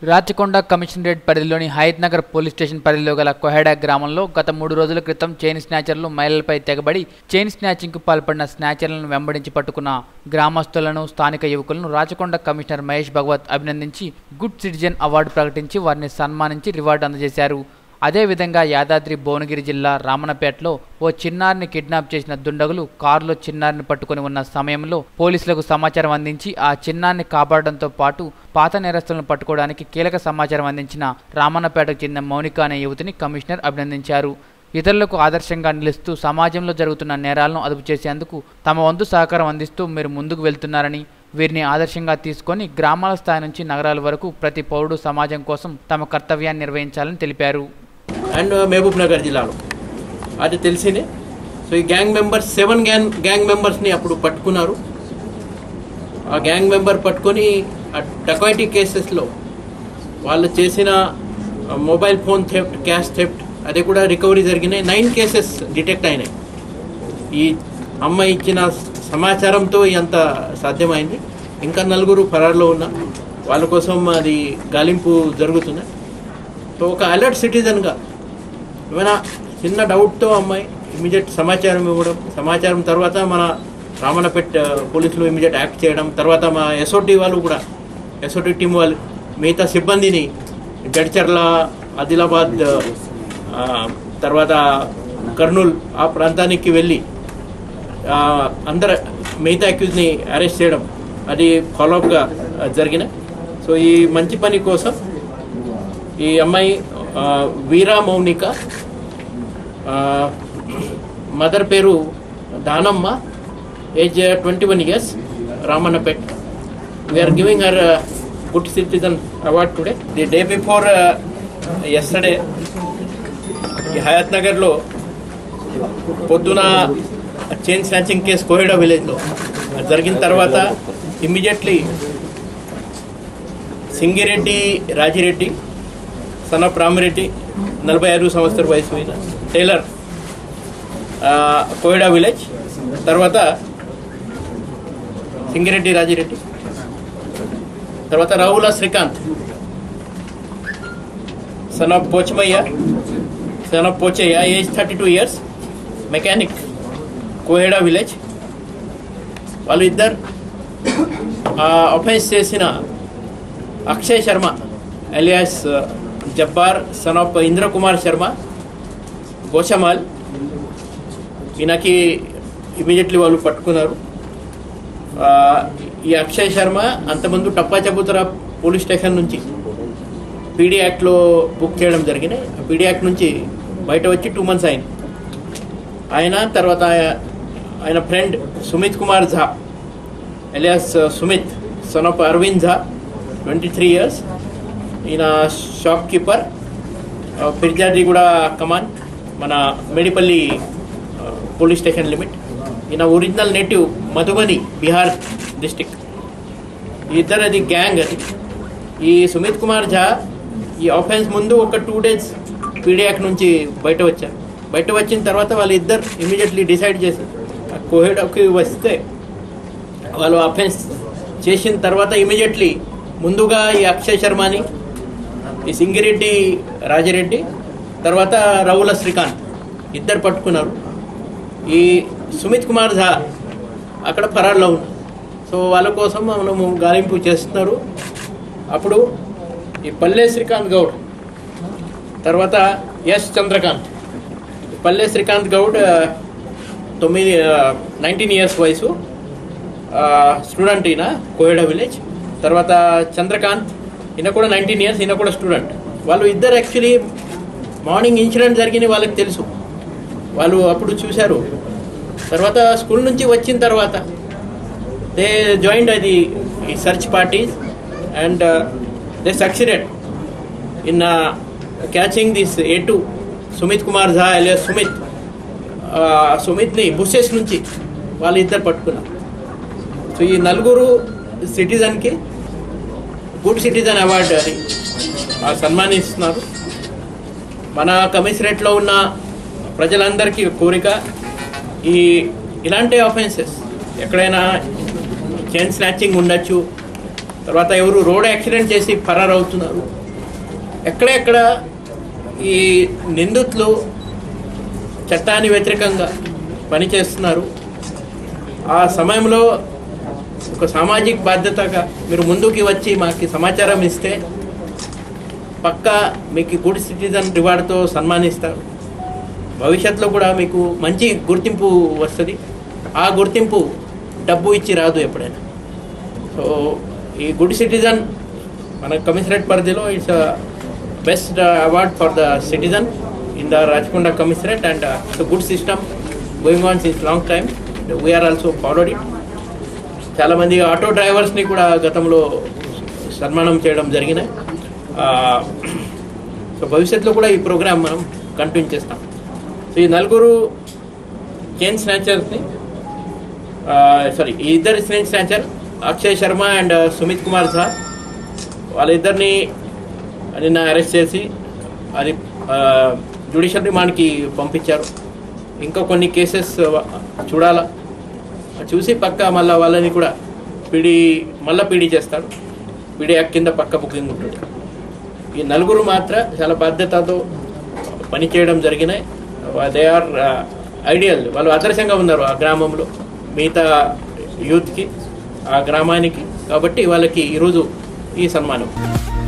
Rachakonda commissionerate పరిధిలోని Hayath Nagar police station పరిధిలో గల కొహెడా గ్రామంలో గత మూడు రోజుల క్రితం చైన్ స్నాచర్లు మహిళలపై తెగబడి చైన్ స్నాచింగ్కు పాల్పడిన స్నాచర్లను వెంబడించి పట్టుకున్న గ్రామస్తులను స్థానిక యువకులను రాచకొండ కమిషనర్ మహేష్ భగవత్ అభినందించి గుడ్ సిటిజన్ అవార్డు ప్రకటించి వారిని సన్మానించి రివార్డు అందజేశారు అదేవిధంగా యాదాద్రి భువనగిరి జిల్లా రామన్నపేటలో ఓ చిన్నారిని కిడ్నాప్ చేసిన దుండగులు కారులో చిన్నారిని పట్టుకొని ఉన్న సమయంలో పోలీసులకు సమాచారం అందించి ఆ చిన్నారిని కాపాడడంతో పాటు పాత నేరస్తులను పట్టుకోవడానికి కీలక సమాచారం అందించిన రామన్నపేటకు చెందిన మౌనిక అనే యువతిని కమిషనర్ అభినందించారు ఇతరులకు ఆదర్శంగా నిలుస్తూ సమాజంలో జరుగుతున్న నేరాలను అదుపు చేసేందుకు తమ వంతు సహకారం అందిస్తూ మీరు ముందుకు వెళ్తున్నారని వీరిని ఆదర్శంగా తీసుకొని గ్రామాల స్థాయి నుంచి నగరాల వరకు ప్రతి పౌరుడు సమాజం కోసం తమ కర్తవ్యాన్ని నిర్వహించాలని తెలిపారు అండ్ మహబూబ్ నగర్ జిల్లాలో అది తెలిసిందే సో ఈ gang members seven gang gang మెంబర్స్ని అప్పుడు పట్టుకున్నారు ఆ గ్యాంగ్ మెంబర్ పట్టుకొని ఆ డకాయిటీ కేసెస్లో వాళ్ళు చేసిన mobile phone theft cash theft అది కూడా రికవరీ జరిగినాయి నైన్ కేసెస్ డిటెక్ట్ అయినాయి ఈ అమ్మాయి ఇచ్చిన సమాచారంతో ఇంత సాధ్యమైంది ఇంకా నలుగురు ఫరార్లో ఉన్నా వాళ్ళ కోసం అది గాలింపు జరుగుతుంది సో ఒక అలర్ట్ సిటిజన్గా ఏమైనా చిన్న డౌట్తో అమ్మాయి ఇమీడియట్ సమాచారం ఇవ్వడం సమాచారం తర్వాత మన రామన్నపేట్ పోలీసులు ఇమీడియట్ యాక్ట్ చేయడం తర్వాత మా ఎస్ఓటి వాళ్ళు కూడా ఎస్ఓటి టీం వాళ్ళు మిగతా సిబ్బందిని జడ్చర్ల ఆదిలాబాద్ ఆ, తర్వాత కర్నూలు ఆ ప్రాంతానికి వెళ్ళి ఆ, అందరు మిగతా అక్యూజ్ని అరెస్ట్ చేయడం అది ఫాలోఅప్గా జరిగిన సో ఈ మంచి పని కోసం ఈ అమ్మాయి ఆ, వీరా మౌనిక ఆ, మదర్ పేరు Danamma age twenty one years Ramannapet we're giving her good citizen award today the day before yesterday ఈ హయాత్ నగర్లో పొద్దున చైన్ స్నాచింగ్ కేసు కోహెడా విలేజ్లో జరిగిన తర్వాత immediately Singireddy Rajireddy son of Ramireddy నలభై ఆరు సంవత్సర వయసు అయిన టైలర్ ఆ, కోయడా విలేజ్ తర్వాత సింగిరెడ్డి రాజిరెడ్డి తర్వాత Ravula Srikanth son of Pochamaiah son of Pochaiah age thirty two years mechanic Koheda village వాళ్ళు ఇద్దరు అఫెన్స్ చేసిన Akshay Sharma alias Jabbar son of Indra Kumar Sharma Goshamahal ఈయనకి ఇమీడియట్లీ వాళ్ళు పట్టుకున్నారు ఆ, ఈ అక్షయ్ శర్మ అంతకుముందు టప్పా చబుతరా పోలీస్ స్టేషన్ నుంచి పీడీ యాక్ట్లో బుక్ చేయడం జరిగినాయి పీడీ యాక్ట్ నుంచి బయట వచ్చి టూ మంత్స్ అయింది ఆయన తర్వాత ఆయన friend Sumit Kumar Jha alias Sumit son of Arvind Jha twenty three years ఈయన షాప్ కీపర్ పిర్జాదిగూడ కమాన్ మన మేడిపల్లి ఆ, పోలీస్ స్టేషన్ లిమిట్ ఈయన original native Madhubani Bihar district ఇద్దరు అది గ్యాంగ్ అది ఈ సుమిత్ కుమార్ ఝా ఈ ఆఫెన్స్ ముందు ఒక టూ డేస్ పీడియాక్ నుంచి బయట వచ్చారు బయట వచ్చిన తర్వాత వాళ్ళు ఇద్దరు ఇమీడియట్లీ డిసైడ్ చేశారు కోహెడాకి వస్తే వాళ్ళు అఫెన్స్ చేసిన తర్వాత ఇమీడియట్లీ ముందుగా ఈ అక్షయ్ శర్మని ఈ సింగిరెడ్డి రాజిరెడ్డి తర్వాత రవుల శ్రీకాంత్ ఇద్దరు పట్టుకున్నారు ఈ సుమిత్ కుమార్ ఝా అక్కడ ఫరార్లో ఉన్నారు సో వాళ్ళ కోసం మనము గాలింపు చేస్తున్నారు అప్పుడు ఈ పల్లె శ్రీకాంత్ గౌడ్ తర్వాత ఎస్ చంద్రకాంత్ పల్లె శ్రీకాంత్ గౌడ్ ఆ, తొమ్మిది నైన్టీన్ ఇయర్స్ వయసు స్టూడెంట్ ఈయన కోయడా విలేజ్ తర్వాత చంద్రకాంత్ ఈయన కూడా నైన్టీన్ ఇయర్స్ ఈయన కూడా స్టూడెంట్ వాళ్ళు ఇద్దరు యాక్చువల్లీ మార్నింగ్ ఇన్సిడెంట్ జరిగింది వాళ్ళకి తెలుసు వాళ్ళు అప్పుడు చూశారు తర్వాత స్కూల్ నుంచి వచ్చిన తర్వాత దే జాయిన్డ్ అది ఈ search parties and they succeeded in catching this a to Sumit Kumar Jha alias Sumit ఆ, సుమిత్ని బుసెస్ నుంచి వాళ్ళు ఇద్దరు పట్టుకున్నారు సో ఈ నలుగురు సిటిజన్కి గుడ్ సిటిజన్ అవార్డు అది ఆ, సన్మానిస్తున్నారు మన కమిషనరేట్లో ఉన్న ప్రజలందరికీ కోరిక ఈ ఇలాంటి ఆఫెన్సెస్ ఎక్కడైనా చైన్ స్నాచింగ్ ఉండొచ్చు తర్వాత ఎవరు రోడ్ యాక్సిడెంట్ చేసి ఫరార్ అవుతున్నారు ఎక్కడెక్కడ ఈ నిందితులు చట్టాన్ని వ్యతిరేకంగా పనిచేస్తున్నారు ఆ సమయంలో ఒక సామాజిక బాధ్యతగా మీరు ముందుకి వచ్చి మాకు సమాచారం ఇస్తే పక్కా మీకు గుడ్ సిటిజన్ రివార్డ్తో సన్మానిస్తారు భవిష్యత్తులో కూడా మీకు మంచి గుర్తింపు వస్తుంది ఆ గుర్తింపు డబ్బు ఇచ్చి రాదు ఎప్పుడైనా సో ఈ గుడ్ సిటిజన్ మన కమిషనరేట్ పరిధిలో it's best award for the citizen in the Rachakonda commissionerate and it's good system going on since long time we're also followed it చాలామంది ఆటో డ్రైవర్స్ని కూడా గతంలో సన్మానం చేయడం జరిగినాయి ఆ, సో భవిష్యత్తులో కూడా ఈ ప్రోగ్రామ్ మనం కంటిన్యూ చేస్తాం సో ఈ నలుగురు చైన్ స్నాచర్స్ని సారీ ఈ ఇద్దరు chain snatcher Akshay Sharma and Sumit Kumar Jha వాళ్ళిద్దరిని నిన్న అరెస్ట్ చేసి అది జ్యుడిషియల్ రిమాండ్కి పంపించారు ఇంకా కొన్ని కేసెస్ చూడాలా చూసి పక్క మళ్ళీ వాళ్ళని కూడా పీడీ మళ్ళీ పీడీ చేస్తాడు పీడీ యాక్ట్ కింద పక్క బుకింగ్ ఉంటుంది ఈ నలుగురు మాత్రం చాలా బాధ్యతతో పనిచేయడం జరిగినాయి దే ఆర్ ఐడియల్ వాళ్ళు ఆదర్శంగా ఉన్నారు ఆ గ్రామంలో మిగతా యూత్కి ఆ గ్రామానికి కాబట్టి వాళ్ళకి ఈరోజు ఈ సన్మానం